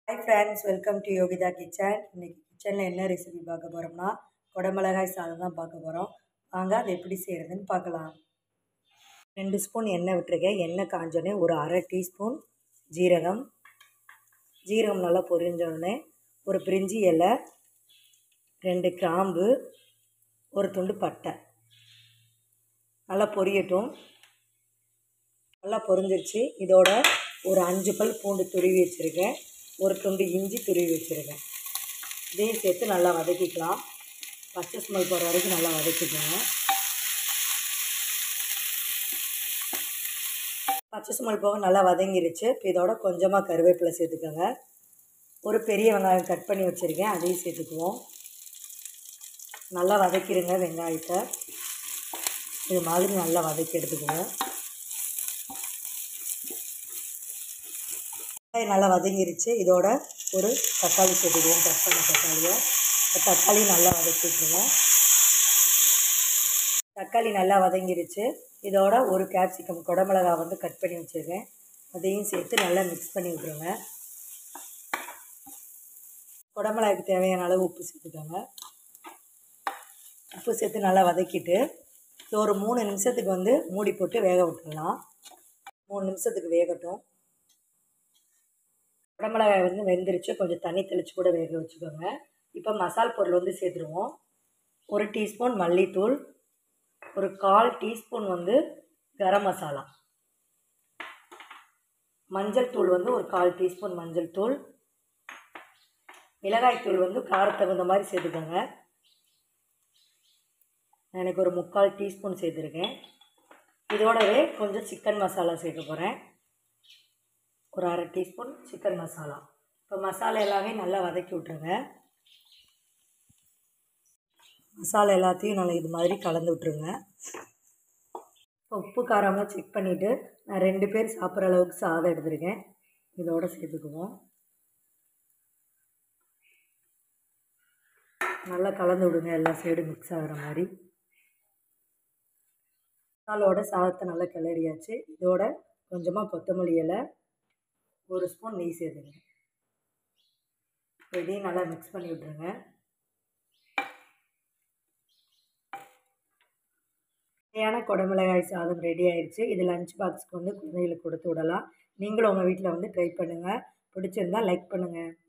hi friends welcome to Yogitha kitchen இன்றைக்கி கிச்சனில் என்ன ரெசிபி பார்க்க போகிறோம்னா குடமிளகாய் சாதம் தான் பார்க்க போகிறோம் வாங்க அது எப்படி செய்கிறதுன்னு பார்க்கலாம் ரெண்டு ஸ்பூன் எண்ணெய் விட்டுருக்கேன் எண்ணெய் காஞ்சோடனே ஒரு அரை டீஸ்பூன் ஜீரகம் ஜீரகம் நல்லா பொரிஞ்சோடனே ஒரு பிரிஞ்சி இலை ரெண்டு கிராம்பு ஒரு துண்டு பட்டை நல்லா பொரியட்டும் நல்லா பொரிஞ்சிருச்சு இதோட ஒரு அஞ்சு பல் பூண்டு துருவி வச்சுருக்கேன் ஒரு துண்டு இஞ்சி துருவி வச்சுருக்கேன் இதையும் சேர்த்து நல்லா வதக்கிக்கலாம் பச்சை ஸ்மெல் போகிற வரைக்கும் நல்லா வதக்கிக்கோங்க பச்சை ஸ்மெல் போக நல்லா வதங்கிருச்சு இப்போ இதோட கொஞ்சமாக கருவேப்பிலை சேர்த்துக்கோங்க ஒரு பெரிய வெங்காயம் கட் பண்ணி வச்சுருக்கேன் அதையும் சேர்த்துக்குவோம் நல்லா வதக்கிடுங்க வெங்காயத்தை இது மாதிரி நல்லா வதக்கி எடுத்துக்குவோம் வெங்காயம் நல்லா வதங்கிருச்சு இதோட ஒரு தக்காளி சேர்த்துக்குவோம் கட் பண்ண தக்காளியை இந்த தக்காளி நல்லா வதக்கிட்டுருவோம் தக்காளி நல்லா வதங்கிருச்சு இதோட ஒரு கேப்சிகம் குடமிளகா வந்து கட் பண்ணி வச்சுருக்கேன் அதையும் சேர்த்து நல்லா மிக்ஸ் பண்ணி விட்ருங்க குடமிளகாய்க்கு தேவையான அளவு உப்பு சேர்த்துக்கோங்க உப்பு சேர்த்து நல்லா வதக்கிட்டு இது ஒரு மூணு நிமிஷத்துக்கு வந்து மூடி போட்டு வேக விட்டுடலாம் மூணு நிமிஷத்துக்கு வேகட்டும் குடமிளகாய் வந்து வெந்துருச்சு கொஞ்சம் தண்ணி தெளித்து கூட வேக வச்சுக்கோங்க இப்போ மசால் பொருள் வந்து சேர்த்துருவோம் ஒரு டீஸ்பூன் மல்லித்தூள் ஒரு கால் டீஸ்பூன் வந்து கரம் மசாலா மஞ்சள் தூள் வந்து ஒரு கால் டீஸ்பூன் மஞ்சள் தூள் மிளகாய் தூள் வந்து காரத்துக்கு தகுந்த மாதிரி சேர்த்துக்கோங்க எனக்கு ஒரு முக்கால் டீஸ்பூன் சேர்த்துருக்கேன் இதோடவே கொஞ்சம் சிக்கன் மசாலா சேர்க்க போகிறேன் ஒரு அரை டீஸ்பூன் சிக்கன் மசாலா இப்போ மசாலா எல்லாமே நல்லா வதக்கி விட்ருங்க மசாலா எல்லாத்தையும் நல்லா இது மாதிரி கலந்து விட்ருங்க உப்பு காரம்லாம் செக் பண்ணிவிட்டு நான் ரெண்டு பேர் சாப்பிட்ற அளவுக்கு சாதம் எடுத்திருக்கேன் இதோடு சேர்த்துக்குவோம் நல்லா கலந்து விடுங்க எல்லா சைடும் மிக்ஸ் ஆகிற மாதிரி மசாலோட சாதத்தை நல்லா கிளறியாச்சு இதோட கொஞ்சமாக கொத்தமல்லி இலை ஒரு ஸ்பூன் நெய் சேர்த்துங்க இதையும் நல்லா மிக்ஸ் பண்ணி விட்ருங்க தேவையான குடமிளகாய் சாதம் ரெடி ஆயிடுச்சு இது லஞ்ச் பாக்ஸ்க்கு வந்து குழந்தைகளுக்கு கொடுத்து விடலாம் நீங்களும் உங்கள் வீட்டில் வந்து ட்ரை பண்ணுங்கள் பிடிச்சிருந்தா லைக் பண்ணுங்கள்